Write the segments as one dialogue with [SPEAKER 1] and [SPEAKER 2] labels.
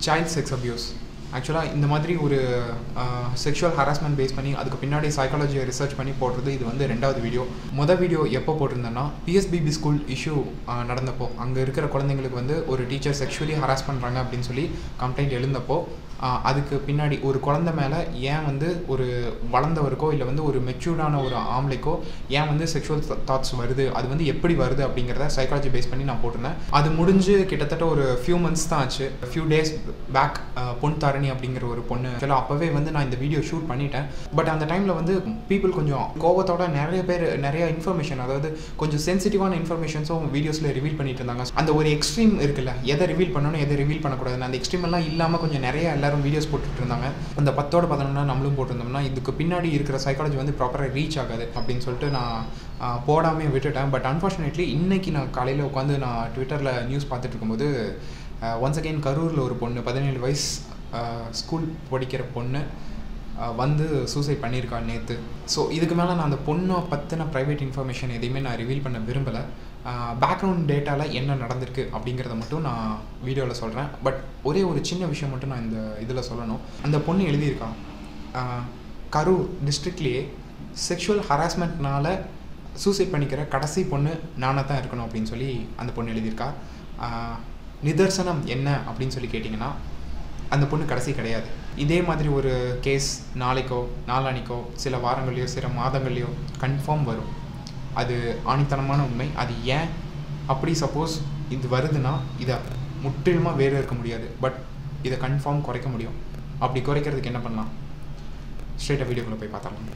[SPEAKER 1] child sex abuse ஆக்சுவலாக இந்த மாதிரி ஒரு செக்ஷுவல் ஹராஸ்மெண்ட் பேஸ் பண்ணி அதுக்கு பின்னாடி சைக்காலஜியை ரிசர்ச் பண்ணி போடுறது இது வந்து ரெண்டாவது வீடியோ மொதல் வீடியோ எப்போ போட்டிருந்தேன்னா பிஎஸ்பிபி ஸ்கூல் இஷ்யூ நடந்தப்போ அங்கே இருக்கிற குழந்தைங்களுக்கு வந்து ஒரு டீச்சர் செக்ஷுவலி ஹராஸ் பண்ணுறாங்க அப்படின்னு சொல்லி கம்ப்ளைண்ட் எழுந்தப்போ அதுக்கு பின்னாடி ஒரு குழந்தை மேலே ஏன் வந்து ஒரு வளர்ந்தவருக்கோ இல்லை வந்து ஒரு மெச்சூர்டான ஒரு ஆம்பளைக்கோ ஏன் வந்து செக்ஷுவல் தாட்ஸ் வருது அது வந்து எப்படி வருது அப்படிங்கிறத சைக்காலஜி பேஸ் பண்ணி நான் போட்டிருந்தேன் அது முடிஞ்சு கிட்டத்தட்ட ஒரு ஃபியூ மந்த்ஸ் தான் ஆச்சு ஃபியூ டேஸ் பேக் பொன் தாரணி அப்படிங்கிற ஒரு பொண்ணு ஆக்சுவலாக அப்போவே வந்து நான் இந்த வீடியோ ஷூட் பண்ணிட்டேன் பட் அந்த டைமில் வந்து பீப்புள் கொஞ்சம் கோபத்தோட நிறைய பேர் நிறைய இன்ஃபர்மேஷன் அதாவது கொஞ்சம் சென்சிட்டிவான இன்ஃபர்மேஷன்ஸும் வீடியோஸில் ரிவீல் பண்ணிட்டு இருந்தாங்க அந்த ஒரு எக்ஸ்ட்ரீம் இருக்குல்ல எதை ரிவீல் பண்ணணும் எதை ரிவீல் பண்ணக்கூடாது அந்த எக்ஸ்ட்ரீம் எல்லாம் இல்லாமல் கொஞ்சம் நிறைய எல்லாரும் வீடியோஸ் போட்டுட்டு இருந்தாங்க அந்த பத்தோட பதினொன்னா நம்மளும் போட்டிருந்தோம்னா இதுக்கு பின்னாடி இருக்கிற சைக்காலஜி வந்து ப்ராப்பராக ரீச் ஆகாது அப்படின்னு சொல்லிட்டு நான் போடாமே விட்டுட்டேன் பட் அன்ஃபார்ச்சுனேட்லி இன்னைக்கு நான் காலையில் உட்காந்து நான் ட்விட்டரில் நியூஸ் பார்த்துட்டு இருக்கும்போது ஒன்ஸ் அகெயின் கரூரில் ஒரு பொண்ணு பதினேழு வயசு ஸ்கூல் படிக்கிற பொண்ணு வந்து சூசைட் பண்ணியிருக்காள் நேற்று ஸோ இதுக்கு மேலே நான் அந்த பொண்ணை பற்றின ப்ரைவேட் இன்ஃபர்மேஷன் எதையுமே நான் ரிவீல் பண்ண விரும்பலை பேக்ரவுண்ட் டேட்டாவில் என்ன நடந்திருக்கு அப்படிங்கிறத மட்டும் நான் வீடியோவில் சொல்கிறேன் பட் ஒரே ஒரு சின்ன விஷயம் மட்டும் நான் இந்த இதில் சொல்லணும் அந்த பொண்ணு எழுதியிருக்கான் கரூர் டிஸ்ட்ரிக்ட்லேயே செக்ஷுவல் ஹராஸ்மெண்ட்னால சூசைட் பண்ணிக்கிற கடைசி பொண்ணு நானாக தான் இருக்கணும் அப்படின்னு சொல்லி அந்த பொண்ணு எழுதியிருக்கா நிதர்சனம் என்ன அப்படின்னு சொல்லி கேட்டிங்கன்னா அந்த பொண்ணு கடைசி கிடையாது இதே மாதிரி ஒரு கேஸ் நாளைக்கோ நாளானிக்கோ சில வாரங்கள்லையோ சில மாதங்கள்லையோ கன்ஃபார்ம் வரும் அது ஆணித்தனமான உண்மை அது ஏன் அப்படி சப்போஸ் இது வருதுன்னா இதை முற்றிலுமாக வேறு இருக்க முடியாது பட் இதை கன்ஃபார்ம் குறைக்க முடியும் அப்படி குறைக்கிறதுக்கு என்ன பண்ணலாம் ஸ்ட்ரெயிட்டாக வீடியோக்குள்ளே போய் பார்த்தரலாம்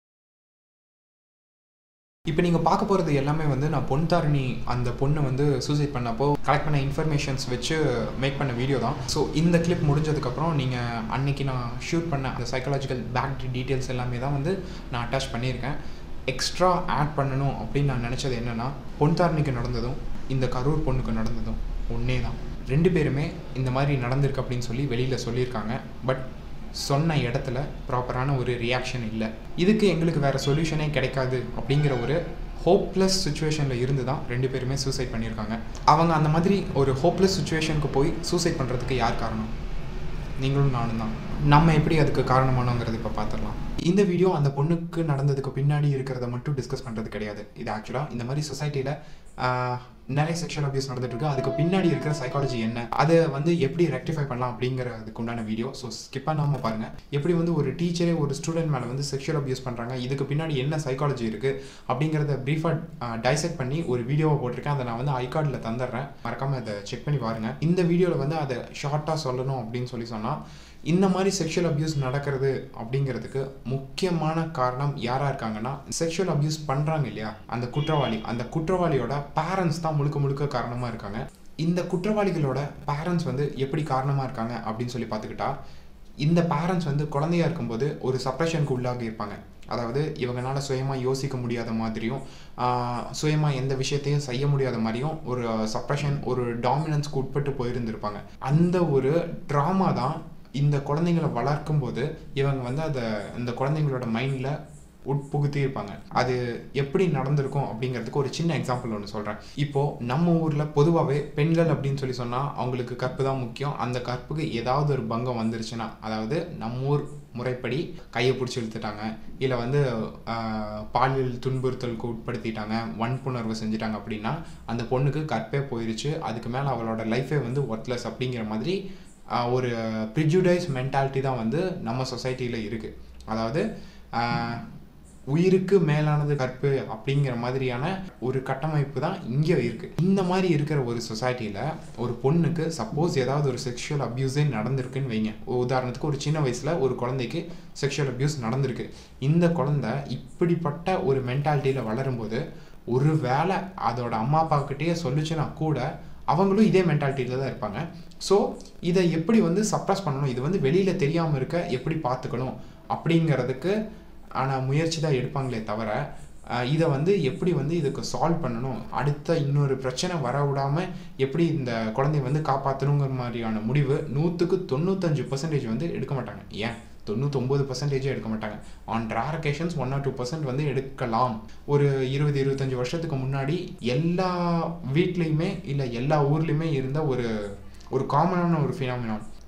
[SPEAKER 1] இப்போ நீங்கள் பார்க்க போகிறது எல்லாமே வந்து நான் பொன் தாரணி அந்த பொண்ணை வந்து சூசைட் பண்ணப்போ கலெக்ட் பண்ண இன்ஃபர்மேஷன்ஸ் வச்சு மேக் பண்ண வீடியோ தான் ஸோ இந்த கிளிப் முடிஞ்சதுக்கப்புறம் நீங்கள் அன்னைக்கு நான் ஷூட் பண்ண அந்த சைக்காலஜிக்கல் பேக் டீட்டெயில்ஸ் எல்லாமே தான் வந்து நான் அட்டாச் பண்ணியிருக்கேன் எக்ஸ்ட்ரா ஆட் பண்ணணும் அப்படின்னு நான் நினச்சது என்னென்னா பொன்தாரணிக்கு நடந்ததும் இந்த கரூர் பொண்ணுக்கு நடந்ததும் ஒன்றே தான் ரெண்டு பேருமே இந்த மாதிரி நடந்திருக்கு அப்படின்னு சொல்லி வெளியில் சொல்லியிருக்காங்க பட் சொன்ன இடத்துல ப்ராப்பரான ஒரு ரியாக்ஷன் இல்லை இதுக்கு எங்களுக்கு வேறு சொல்யூஷனே கிடைக்காது அப்படிங்கிற ஒரு ஹோப்லெஸ் சுச்சுவேஷனில் இருந்து தான் ரெண்டு பேருமே சூசைட் பண்ணியிருக்காங்க அவங்க அந்த மாதிரி ஒரு ஹோப்லெஸ் சுச்சுவேஷனுக்கு போய் சூசைட் பண்ணுறதுக்கு யார் காரணம் நீங்களும் நானும் தான் நம்ம எப்படி அதுக்கு காரணமானோங்கிறது இப்போ பார்த்துடலாம் இந்த வீடியோ அந்த பொண்ணுக்கு நடந்ததுக்கு பின்னாடி இருக்கிறத மட்டும் டிஸ்கஸ் பண்ணுறது கிடையாது இது ஆக்சுவலாக இந்த மாதிரி சொசைட்டியில் நிறைய செக்ஷுவல் அபியூஸ் நடந்துட்டு இருக்கு அதுக்கு பின்னாடி இருக்கிற சைக்காலஜி என்ன அதை வந்து எப்படி ரெக்டிஃபை பண்ணலாம் அப்படிங்கிறதுக்கு உண்டான வீடியோ ஸோ ஸ்கிப் பண்ணாமல் பாருங்க எப்படி வந்து ஒரு டீச்சரே ஒரு ஸ்டூடெண்ட் மேலே வந்து செக்ஷுவல் அபியூஸ் பண்ணுறாங்க இதுக்கு பின்னாடி என்ன சைக்காலஜி இருக்கு அப்படிங்கிறத ப்ரீஃபாக டைசெக்ட் பண்ணி ஒரு வீடியோவை போட்டிருக்கேன் அதை நான் வந்து ஐகார்டில் தந்துடுறேன் மறக்காமல் அதை செக் பண்ணி பாருங்க இந்த வீடியோவில் வந்து அதை ஷார்ட்டாக சொல்லணும் அப்படின்னு சொல்லி சொன்னால் இந்த மாதிரி செக்ஷுவல் அப்யூஸ் நடக்கிறது அப்படிங்கிறதுக்கு முக்கியமான காரணம் யாராக இருக்காங்கன்னா செக்ஷுவல் அப்யூஸ் பண்ணுறாங்க இல்லையா அந்த குற்றவாளி அந்த குற்றவாளியோட பேரண்ட்ஸ் தான் முழுக்க முழுக்க காரணமாக இருக்காங்க இந்த குற்றவாளிகளோட பேரண்ட்ஸ் வந்து எப்படி காரணமாக இருக்காங்க அப்படின்னு சொல்லி பார்த்துக்கிட்டா இந்த பேரண்ட்ஸ் வந்து குழந்தையா இருக்கும்போது ஒரு சப்ரெஷனுக்கு உள்ளாகி இருப்பாங்க அதாவது இவங்களால சுயமாக யோசிக்க முடியாத மாதிரியும் சுயமாக எந்த விஷயத்தையும் செய்ய முடியாத மாதிரியும் ஒரு சப்ரெஷன் ஒரு டாமினன்ஸ்க்கு உட்பட்டு போயிருந்திருப்பாங்க அந்த ஒரு ட்ராமா தான் இந்த குழந்தைங்களை வளர்க்கும் போது இவங்க வந்து அதை இந்த குழந்தைங்களோட மைண்டில் உட்புகுத்தி இருப்பாங்க அது எப்படி நடந்திருக்கும் அப்படிங்கிறதுக்கு ஒரு சின்ன எக்ஸாம்பிள் ஒன்று சொல்கிறேன் இப்போது நம்ம ஊரில் பொதுவாகவே பெண்கள் அப்படின்னு சொல்லி சொன்னால் அவங்களுக்கு கற்பு தான் முக்கியம் அந்த கற்புக்கு ஏதாவது ஒரு பங்கம் வந்துருச்சுன்னா அதாவது நம்ம ஊர் முறைப்படி கையை பிடிச்சி இழுத்துட்டாங்க இல்லை வந்து பாலியல் துன்புறுத்தலுக்கு உட்படுத்திட்டாங்க வன்புணர்வு செஞ்சுட்டாங்க அப்படின்னா அந்த பொண்ணுக்கு கற்பே போயிருச்சு அதுக்கு மேலே அவளோட லைஃபே வந்து ஒர்த்லெஸ் அப்படிங்கிற மாதிரி ஒரு ப்ரிஜுடைஸ் மென்டாலிட்டி தான் வந்து நம்ம சொசைட்டியில் இருக்குது அதாவது உயிருக்கு மேலானது கற்பு அப்படிங்கிற மாதிரியான ஒரு கட்டமைப்பு தான் இங்கே இருக்குது இந்த மாதிரி இருக்கிற ஒரு சொசைட்டியில் ஒரு பொண்ணுக்கு சப்போஸ் ஏதாவது ஒரு செக்ஷுவல் அப்யூஸே நடந்திருக்குன்னு வைங்க உதாரணத்துக்கு ஒரு சின்ன வயசில் ஒரு குழந்தைக்கு செக்ஷுவல் அப்யூஸ் நடந்திருக்கு இந்த குழந்தை இப்படிப்பட்ட ஒரு மென்டாலிட்டியில் வளரும்போது ஒரு வேளை அதோட அம்மா அப்பாக்கிட்டேயே சொல்லிச்சுன்னா கூட அவங்களும் இதே மென்டாலிட்டியில் தான் இருப்பாங்க ஸோ இதை எப்படி வந்து சப்ரஸ் பண்ணணும் இது வந்து வெளியில் தெரியாமல் இருக்க எப்படி பார்த்துக்கணும் அப்படிங்கிறதுக்கு ஆனால் முயற்சி தான் எடுப்பாங்களே தவிர இதை வந்து எப்படி வந்து இதுக்கு சால்வ் பண்ணணும் அடுத்த இன்னொரு பிரச்சனை வர விடாமல் எப்படி இந்த குழந்தைய வந்து காப்பாற்றணுங்கிற மாதிரியான முடிவு நூற்றுக்கு தொண்ணூத்தஞ்சு பர்சன்டேஜ் வந்து எடுக்க மாட்டாங்க ஏன் தொண்ணூத்தொம்பது பர்சன்டேஜே எடுக்க மாட்டாங்க on rare occasions one or two percent வந்து எடுக்கலாம் ஒரு இருபது இருபத்தஞ்சி வருஷத்துக்கு முன்னாடி எல்லா வீட்லேயுமே இல்லை எல்லா ஊர்லேயுமே இருந்த ஒரு ஒரு காமனான ஒரு ஃபினாமினான்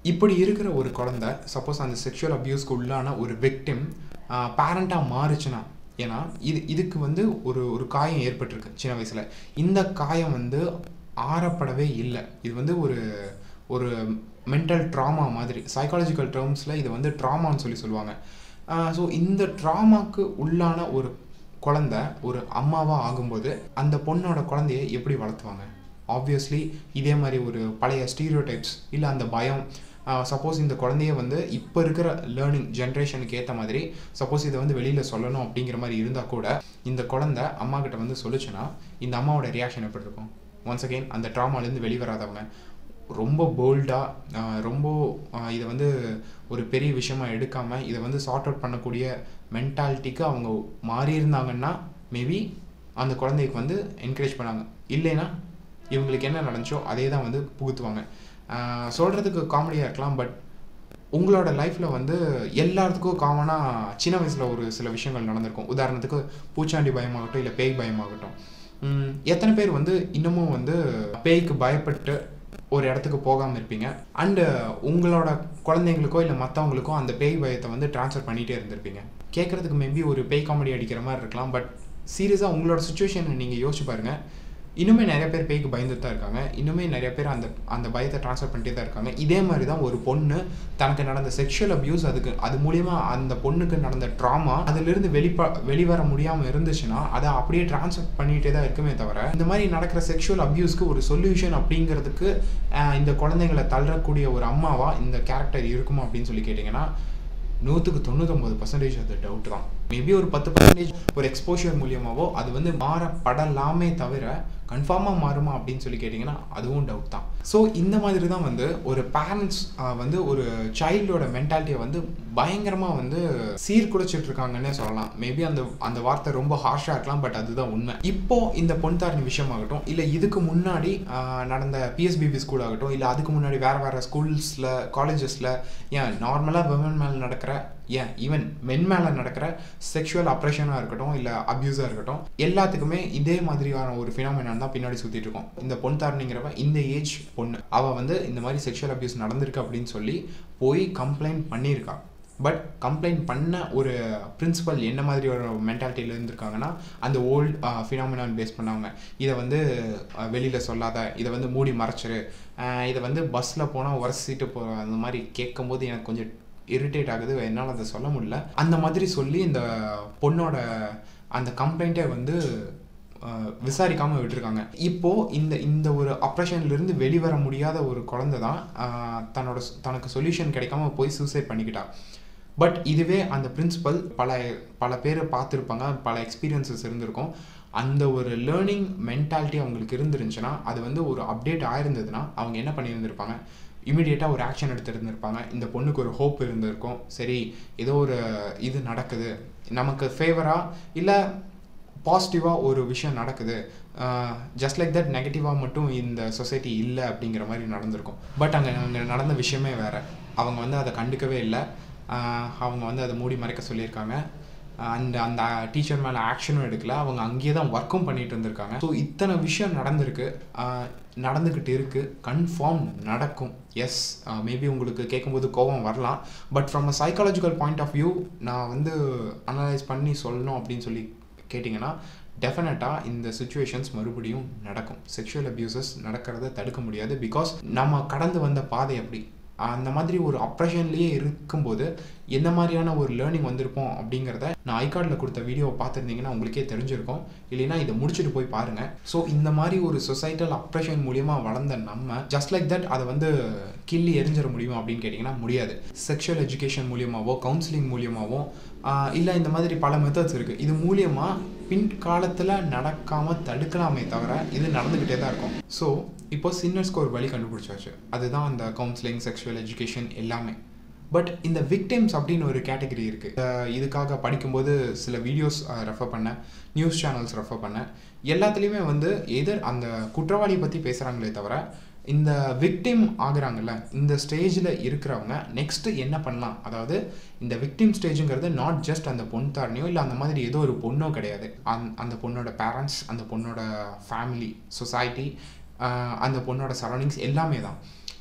[SPEAKER 1] இப்படி இருக்கிற ஒரு குழந்தை சப்போஸ் அந்த செக்ஷுவல் அப்யூஸ்க்கு உள்ளான ஒரு விக்டிம் பேரண்ட்டாக மாறுச்சுன்னா ஏன்னா இது இதுக்கு வந்து ஒரு ஒரு காயம் ஏற்பட்டிருக்கு சின்ன வயசில் இந்த காயம் வந்து ஆறப்படவே இல்லை இது வந்து ஒரு ஒரு மென்டல் ட்ராமா மாதிரி சைக்காலஜிக்கல் டேர்ம்ஸில் இது வந்து ட்ராமான்னு சொல்லி சொல்லுவாங்க ஸோ இந்த ட்ராமாக்கு உள்ளான ஒரு குழந்த ஒரு அம்மாவாக ஆகும்போது அந்த பொண்ணோட குழந்தைய எப்படி வளர்த்துவாங்க ஆப்வியஸ்லி இதே மாதிரி ஒரு பழைய ஸ்டீரியோ டைப்ஸ் இல்லை அந்த பயம் சப்போஸ் இந்த குழந்தைய வந்து இப்போ இருக்கிற லேர்னிங் ஜென்ரேஷனுக்கு ஏற்ற மாதிரி சப்போஸ் இதை வந்து வெளியில் சொல்லணும் அப்படிங்கிற மாதிரி இருந்தால் கூட இந்த குழந்தை அம்மா கிட்ட வந்து சொல்லுச்சுன்னா இந்த அம்மாவோட ரியாக்ஷன் எப்படி இருக்கும் ஒன்ஸ் அகெயின் அந்த ட்ராமாலேருந்து வெளிவராதவங்க ரொம்ப போல்டாக ரொம்ப இதை வந்து ஒரு பெரிய விஷயமா எடுக்காமல் இதை வந்து சார்ட் அவுட் பண்ணக்கூடிய மென்டாலிட்டிக்கு அவங்க மாறி இருந்தாங்கன்னா மேபி அந்த குழந்தைக்கு வந்து என்கரேஜ் பண்ணாங்க இல்லைன்னா இவங்களுக்கு என்ன நடந்துச்சோ அதே தான் வந்து புகுத்துவாங்க சொல்கிறதுக்கு காமெடியாக இருக்கலாம் பட் உங்களோட லைஃப்பில் வந்து எல்லாத்துக்கும் காமனாக சின்ன வயசில் ஒரு சில விஷயங்கள் நடந்திருக்கும் உதாரணத்துக்கு பூச்சாண்டி பயமாகட்டும் இல்லை பேய் பயமாகட்டும் எத்தனை பேர் வந்து இன்னமும் வந்து பேய்க்கு பயப்பட்டு ஒரு இடத்துக்கு போகாமல் இருப்பீங்க அண்டு உங்களோட குழந்தைங்களுக்கோ இல்லை மற்றவங்களுக்கோ அந்த பேய் பயத்தை வந்து ட்ரான்ஸ்ஃபர் பண்ணிகிட்டே இருந்திருப்பீங்க கேட்குறதுக்கு மேபி ஒரு பேய் காமெடி அடிக்கிற மாதிரி இருக்கலாம் பட் சீரியஸாக உங்களோட சுச்சுவேஷனை நீங்கள் யோசிச்சு பாருங்கள் இன்னுமே நிறைய பேர் பேய்க்கு பயந்துட்டு தான் இருக்காங்க இன்னுமே நிறைய பேர் அந்த அந்த பயத்தை ட்ரான்ஸ்ஃபர் பண்ணிட்டே தான் இருக்காங்க இதே மாதிரி தான் ஒரு பொண்ணு தனக்கு நடந்த செக்ஷுவல் அப்யூஸ் அதுக்கு அது மூலியமா அந்த பொண்ணுக்கு நடந்த ட்ராமா அதிலிருந்து வெளிப்ப வெளிவர முடியாமல் இருந்துச்சுன்னா அதை அப்படியே ட்ரான்ஸ்ஃபர் பண்ணிகிட்டே தான் இருக்குமே தவிர இந்த மாதிரி நடக்கிற செக்ஷுவல் அப்யூஸ்க்கு ஒரு சொல்யூஷன் அப்படிங்கிறதுக்கு இந்த குழந்தைங்களை தள்ளக்கூடிய ஒரு அம்மாவா இந்த கேரக்டர் இருக்குமா அப்படின்னு சொல்லி கேட்டிங்கன்னா நூற்றுக்கு தொண்ணூத்தொம்பது பர்சன்டேஜ் அது டவுட் தான் மேபி ஒரு பத்து பர்சன்டேஜ் ஒரு எக்ஸ்போஷர் மூலியமாவோ அது வந்து மாறப்படலாமே தவிர கன்ஃபார்மாக மாறுமா அப்படின்னு சொல்லி கேட்டிங்கன்னா அதுவும் டவுட் தான் ஸோ இந்த மாதிரி தான் வந்து ஒரு பேரண்ட்ஸ் வந்து ஒரு சைல்டோட மென்டாலிட்டியை வந்து பயங்கரமாக வந்து சீர்குலைச்சிட்டு இருக்காங்கன்னே சொல்லலாம் மேபி அந்த அந்த வார்த்தை ரொம்ப ஹார்ஷாக இருக்கலாம் பட் அதுதான் உண்மை இப்போ இந்த பொன்தாரணி விஷயமாகட்டும் இல்லை இதுக்கு முன்னாடி நடந்த பிஎஸ்பிபி ஸ்கூல் ஆகட்டும் இல்லை அதுக்கு முன்னாடி வேறு வேறு ஸ்கூல்ஸில் காலேஜஸில் ஏன் நார்மலாக விமன் மேலே நடக்கிற ஏன் ஈவன் மென் மேலே நடக்கிற செக்ஷுவல் அப்ரேஷனாக இருக்கட்டும் இல்லை அப்யூஸாக இருக்கட்டும் எல்லாத்துக்குமே இதே மாதிரியான ஒரு ஃபினாமினான் தான் பின்னாடி சுற்றிட்டு இருக்கோம் இந்த பொன் தாரணிங்கிறவ இந்த ஏஜ் பொண்ணு அவள் வந்து இந்த மாதிரி செக்ஷுவல் அப்யூஸ் நடந்திருக்கு அப்படின்னு சொல்லி போய் கம்ப்ளைண்ட் பண்ணியிருக்கா பட் கம்ப்ளைண்ட் பண்ண ஒரு பிரின்சிபல் என்ன மாதிரி ஒரு மென்டாலிட்டியில் இருந்திருக்காங்கன்னா அந்த ஓல்ட் ஃபினாமினான் பேஸ் பண்ணவங்க இதை வந்து வெளியில் சொல்லாத இதை வந்து மூடி மறைச்சிரு இதை வந்து பஸ்ஸில் போனால் உரசிட்டு போ அந்த மாதிரி கேட்கும்போது எனக்கு கொஞ்சம் இரிட்டேட் ஆகுது என்னால் அதை சொல்ல முடியல அந்த மாதிரி சொல்லி இந்த பொண்ணோட அந்த கம்ப்ளைண்ட்டை வந்து விசாரிக்காமல் விட்டுருக்காங்க இப்போது இந்த இந்த ஒரு ஆப்ரேஷன்லேருந்து வெளிவர முடியாத ஒரு குழந்தை தான் தன்னோட தனக்கு சொல்யூஷன் கிடைக்காம போய் சூசைட் பண்ணிக்கிட்டா பட் இதுவே அந்த பிரின்சிபல் பல பல பேரை பார்த்துருப்பாங்க பல எக்ஸ்பீரியன்சஸ் இருந்திருக்கும் அந்த ஒரு லேர்னிங் மென்டாலிட்டி அவங்களுக்கு இருந்துருந்துச்சுன்னா அது வந்து ஒரு அப்டேட் ஆயிருந்ததுன்னா அவங்க என்ன பண்ணியிருந்திருப்பாங்க இமீடியட்டாக ஒரு ஆக்ஷன் எடுத்துருந்துருப்பாங்க இந்த பொண்ணுக்கு ஒரு ஹோப் இருந்திருக்கும் சரி ஏதோ ஒரு இது நடக்குது நமக்கு ஃபேவராக இல்லை பாசிட்டிவாக ஒரு விஷயம் நடக்குது ஜஸ்ட் லைக் தட் நெகட்டிவாக மட்டும் இந்த சொசைட்டி இல்லை அப்படிங்கிற மாதிரி நடந்திருக்கும் பட் அங்கே அங்கே நடந்த விஷயமே வேறு அவங்க வந்து அதை கண்டுக்கவே இல்லை அவங்க வந்து அதை மூடி மறைக்க சொல்லியிருக்காங்க அண்ட் அந்த டீச்சர் மேலே ஆக்ஷனும் எடுக்கல அவங்க அங்கேயே தான் ஒர்க்கும் பண்ணிட்டு இருந்திருக்காங்க ஸோ இத்தனை விஷயம் நடந்திருக்கு நடந்துக்கிட்டு இருக்குது கன்ஃபார்ம் நடக்கும் எஸ் மேபி உங்களுக்கு கேட்கும்போது கோபம் வரலாம் but from a psychological point of view நான் வந்து அனலைஸ் பண்ணி சொல்லணும் அப்படின்னு சொல்லி கேட்டிங்கன்னா டெஃபினட்டாக இந்த சுச்சுவேஷன்ஸ் மறுபடியும் நடக்கும் செக்ஷுவல் அப்யூசஸ் நடக்கிறத தடுக்க முடியாது பிகாஸ் நம்ம கடந்து வந்த பாதை அப்படி அந்த மாதிரி ஒரு அப்ரஷன்லேயே இருக்கும்போது எந்த மாதிரியான ஒரு லேர்னிங் வந்திருப்போம் அப்படிங்கிறத நான் ஐகார்டில் கொடுத்த வீடியோவை பார்த்துருந்தீங்கன்னா உங்களுக்கே தெரிஞ்சிருக்கும் இல்லைன்னா இதை முடிச்சுட்டு போய் பாருங்கள் ஸோ இந்த மாதிரி ஒரு சொசைட்டல் அப்ரஷன் மூலியமாக வளர்ந்த நம்ம ஜஸ்ட் லைக் தட் அதை வந்து கிள்ளி எரிஞ்சிட முடியும் அப்படின்னு கேட்டிங்கன்னா முடியாது செக்ஷுவல் எஜுகேஷன் மூலியமாகவோ கவுன்சிலிங் மூலியமாகவோ இல்லை இந்த மாதிரி பல மெத்தட்ஸ் இருக்குது இது மூலியமாக பின்காலத்தில் நடக்காமல் தடுக்கலாமே தவிர இது நடந்துக்கிட்டே தான் இருக்கும் ஸோ இப்போ சின்னர்ஸ்க்கு ஒரு வழி கண்டுபிடிச்சாச்சு அதுதான் அந்த கவுன்சிலிங் செக்ஷுவல் எஜுகேஷன் எல்லாமே பட் இந்த விக்டிம்ஸ் அப்படின்னு ஒரு கேட்டகரி இருக்குது இதுக்காக படிக்கும்போது சில வீடியோஸ் ரெஃபர் பண்ணேன் நியூஸ் சேனல்ஸ் ரெஃபர் பண்ணேன் எல்லாத்துலேயுமே வந்து எதிர் அந்த குற்றவாளியை பற்றி பேசுகிறாங்களே தவிர இந்த விக்டிம் ஆகுறாங்கல்ல இந்த ஸ்டேஜில் இருக்கிறவங்க நெக்ஸ்ட்டு என்ன பண்ணலாம் அதாவது இந்த விக்டிம் ஸ்டேஜுங்கிறது நாட் ஜஸ்ட் அந்த பொன் தாரணியோ இல்லை அந்த மாதிரி ஏதோ ஒரு பொண்ணோ கிடையாது அந் அந்த பொண்ணோட பேரண்ட்ஸ் அந்த பொண்ணோட ஃபேமிலி சொசைட்டி அந்த பொண்ணோட சரௌண்டிங்ஸ் எல்லாமே தான்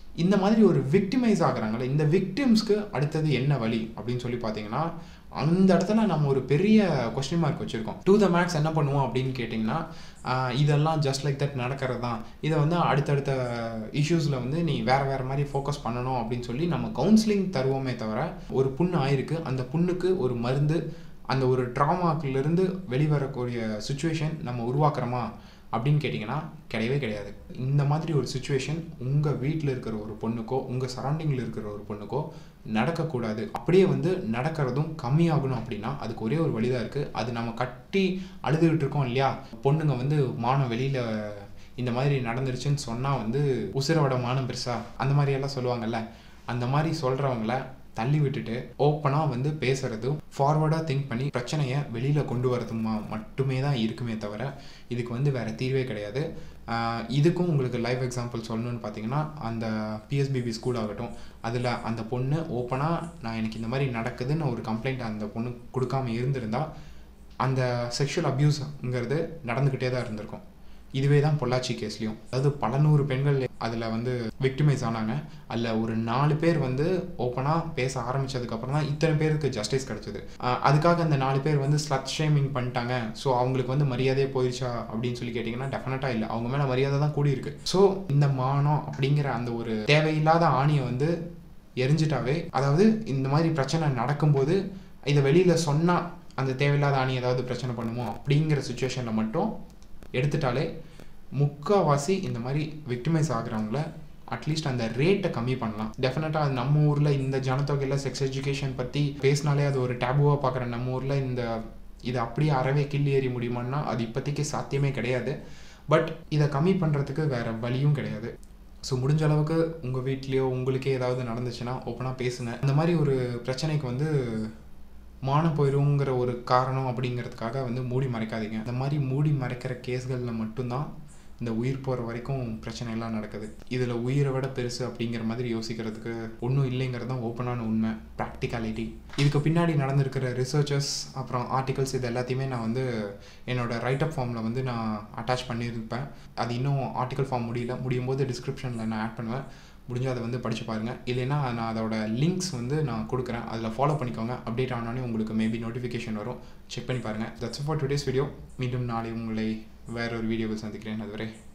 [SPEAKER 1] இந்த மாதிரி ஒரு விக்டிமைஸ் ஆகுறாங்கல்ல இந்த விக்டிம்ஸ்க்கு அடுத்தது என்ன வழி அப்படின்னு சொல்லி பார்த்தீங்கன்னா அந்த இடத்துல நம்ம ஒரு பெரிய கொஸ்டின் மார்க் வச்சுருக்கோம் டூ த மேக்ஸ் என்ன பண்ணுவோம் அப்படின்னு கேட்டிங்கன்னா ஆஹ் இதெல்லாம் ஜஸ்ட் லைக் தட் நடக்கிறது தான் இதை வந்து அடுத்தடுத்த இஷ்யூஸில் வந்து நீ வேறு வேறு மாதிரி ஃபோக்கஸ் பண்ணணும் அப்படின்னு சொல்லி நம்ம கவுன்சிலிங் தருவோமே தவிர ஒரு புண்ணு ஆயிருக்கு அந்த புண்ணுக்கு ஒரு மருந்து அந்த ஒரு ட்ராமாக்கிலிருந்து வெளிவரக்கூடிய சுச்சுவேஷன் நம்ம உருவாக்குறோமா அப்படின்னு கேட்டிங்கன்னா கிடையவே கிடையாது இந்த மாதிரி ஒரு சுச்சுவேஷன் உங்கள் வீட்டில் இருக்கிற ஒரு பொண்ணுக்கோ உங்கள் சரௌண்டிங்கில் இருக்கிற ஒரு பொண்ணுக்கோ நடக்கக்கூடாது அப்படியே வந்து நடக்கிறதும் கம்மியாகணும் அப்படின்னா அதுக்கு ஒரே ஒரு வழிதான் இருக்குது அது நம்ம கட்டி அழுதுகிட்டு இருக்கோம் இல்லையா பொண்ணுங்க வந்து மானம் வெளியில் இந்த மாதிரி நடந்துருச்சுன்னு சொன்னால் வந்து உசிரோட மானம் பெருசா அந்த மாதிரி எல்லாம் சொல்லுவாங்கல்ல அந்த மாதிரி சொல்கிறவங்கள தள்ளி விட்டுட்டு ஓப்பனாக வந்து பேசுறதும் ஃபார்வர்டாக திங்க் பண்ணி பிரச்சனையை வெளியில் கொண்டு வரதுமா மட்டுமே தான் இருக்குமே தவிர இதுக்கு வந்து வேறு தீர்வே கிடையாது ஆஹ் இதுக்கும் உங்களுக்கு லைவ் எக்ஸாம்பிள் சொல்லணும்னு பார்த்தீங்கன்னா அந்த பிஎஸ்பிபி ஸ்கூல் ஆகட்டும் அதில் அந்த பொண்ணு ஓப்பனாக நான் எனக்கு இந்த மாதிரி நடக்குதுன்னு ஒரு கம்ப்ளைண்ட் அந்த பொண்ணு கொடுக்காம இருந்திருந்தா அந்த செக்ஷுவல் அப்யூஸ்ங்கிறது நடந்துக்கிட்டே தான் இருந்திருக்கும் இதுவே தான் பொள்ளாச்சி கேஸ்லையும் அதாவது பல நூறு பெண்கள் அதில் வந்து விக்டிமைஸ் ஆனாங்க அதில் ஒரு நாலு பேர் வந்து ஓப்பனாக பேச ஆரம்பிச்சதுக்கப்புறம் தான் இத்தனை பேருக்கு ஜஸ்டிஸ் கிடச்சிது அதுக்காக அந்த நாலு பேர் வந்து ஸ்லட் ஷேமிங் பண்ணிட்டாங்க ஸோ அவங்களுக்கு வந்து மரியாதையே போயிடுச்சா அப்படின்னு சொல்லி கேட்டிங்கன்னா டெஃபினட்டாக இல்லை அவங்க மேலே மரியாதை தான் கூடியிருக்கு ஸோ இந்த மானம் அப்படிங்கிற அந்த ஒரு தேவையில்லாத ஆணியை வந்து எரிஞ்சிட்டாவே அதாவது இந்த மாதிரி பிரச்சனை நடக்கும்போது இதை வெளியில் சொன்னால் அந்த தேவையில்லாத ஆணி ஏதாவது பிரச்சனை பண்ணுமோ அப்படிங்கிற சுச்சுவேஷனில் மட்டும் எடுத்துட்டாலே முக்கால்வாசி இந்த மாதிரி விக்டிமைஸ் ஆகுறவங்கள அட்லீஸ்ட் அந்த ரேட்டை கம்மி பண்ணலாம் டெஃபினட்டாக அது நம்ம ஊரில் இந்த ஜனத்தொகையில் செக்ஸ் எஜுகேஷன் பற்றி பேசினாலே அது ஒரு டேபுவாக பார்க்குற நம்ம ஊரில் இந்த இதை அப்படியே அறவே கிள்ளி ஏறி முடியுமான்னா அது இப்போதைக்கு சாத்தியமே கிடையாது பட் இதை கம்மி பண்ணுறதுக்கு வேறு வழியும் கிடையாது ஸோ முடிஞ்ச அளவுக்கு உங்கள் வீட்லேயோ உங்களுக்கே ஏதாவது நடந்துச்சுன்னா ஓப்பனாக பேசுங்க அந்த மாதிரி ஒரு பிரச்சனைக்கு வந்து மானம் போயிருங்கிற ஒரு காரணம் அப்படிங்கிறதுக்காக வந்து மூடி மறைக்காதீங்க இந்த மாதிரி மூடி மறைக்கிற கேஸ்களில் மட்டும்தான் இந்த உயிர் போகிற வரைக்கும் பிரச்சனை எல்லாம் நடக்குது இதில் உயிரை விட பெருசு அப்படிங்கிற மாதிரி யோசிக்கிறதுக்கு ஒன்றும் இல்லைங்கிறது தான் ஓப்பனான உண்மை ப்ராக்டிகாலிட்டி இதுக்கு பின்னாடி நடந்திருக்கிற ரிசர்ச்சர்ஸ் அப்புறம் ஆர்டிகல்ஸ் இது எல்லாத்தையுமே நான் வந்து என்னோட ரைட் அப் ஃபார்மில் வந்து நான் அட்டாச் பண்ணியிருப்பேன் அது இன்னும் ஆர்டிகல் ஃபார்ம் முடியல முடியும் போது டிஸ்கிரிப்ஷனில் நான் ஆட் பண்ணுவேன் முடிஞ்சால் அதை வந்து படித்து பாருங்கள் இல்லைன்னா நான் அதோட லிங்க்ஸ் வந்து நான் கொடுக்குறேன் அதில் ஃபாலோ பண்ணிக்கோங்க அப்டேட் ஆனோடனே உங்களுக்கு மேபி நோட்டிஃபிகேஷன் வரும் செக் பண்ணி பாருங்கள் தட்ஸ் ஃபார் டுடேஸ் வீடியோ மீண்டும் நாளை உங்களை வேற ஒரு வீடியோவில் சந்திக்கிறேன் அதுவரை